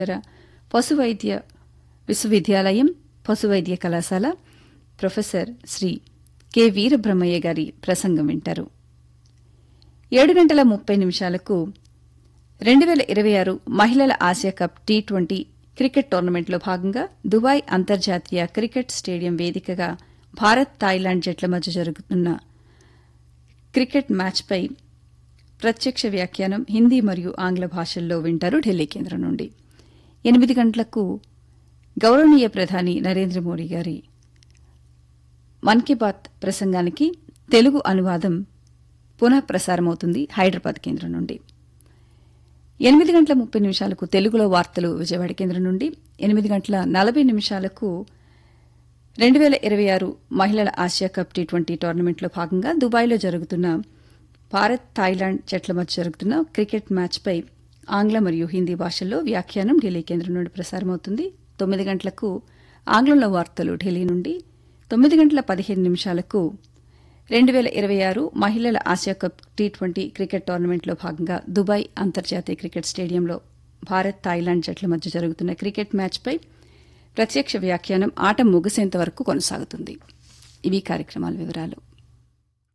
పశు వైద్య విశ్వవిద్యాలయం పశు వైద్య కళాశాల ప్రొఫెసర్ శ్రీ కె వీరబ్రహ్మయ్య గారి ప్రసంగం వింటారు ఏడు గంటల ముప్పై నిమిషాలకు రెండు వేల ఇరవై ఆరు మహిళల Asia cup T twenty cricket టోర్నమెంట్లో భాగంగా దుబాయ్ అంతర్జాతీయ క్రికెట్ స్టేడియం వేదికగా భారత్ థాయిలాండ్ జట్ల మధ్య జరుగుతున్న క్రికెట్ మ్యాచ్పై ప్రత్యక్ష వ్యాఖ్యానం హిందీ మరియు ఆంగ్ల భాషల్లో వింటారు ఢిల్లీ కేంద్రం నుండి ఎనిమిది గంటలకు గౌరవనీయ ప్రధాని నరేంద్ర మోడీ గారి మన్ కీ బాత్ ప్రసంగానికి తెలుగు అనువాదం పునః ప్రసారమవుతుంది హైదరాబాద్ కేంద్రం నుండి ఎనిమిది గంటల ముప్పై నిమిషాలకు తెలుగులో వార్తలు విజయవాడ కేంద్రం నుండి ఎనిమిది గంటల నలభై నిమిషాలకు రెండు వేల ఇరవై ఆరు మహిళల ఆసియా కప్ టీ ట్వంటీ టోర్నమెంట్లో భాగంగా దుబాయ్లో జరుగుతున్న భారత్ థాయిలాండ్ జట్ల మధ్య జరుగుతున్న క్రికెట్ మ్యాచ్పై ఆంగ్ల మరియు హిందీ భాషల్లో వ్యాఖ్యానం ఢిల్లీ కేంద్రం నుండి ప్రసారమవుతుంది తొమ్మిది గంటలకు ఆంగ్లంలో వార్తలు ఢిల్లీ నుండి తొమ్మిది గంటల పదిహేను నిమిషాలకు రెండు వేల ఇరవై ఆరు మహిళల Asia cup T twenty cricket టోర్నమెంట్లో భాగంగా దుబాయ్ అంతర్జాతీయ క్రికెట్ స్టేడియంలో భారత్ థాయిలాండ్ జట్ల మధ్య జరుగుతున్న క్రికెట్ మ్యాచ్పై ప్రత్యక్ష వ్యాఖ్యానం ఆట ముగిసేంత వరకు కొనసాగుతుంది ఇవి కార్యక్రమాల వివరాలు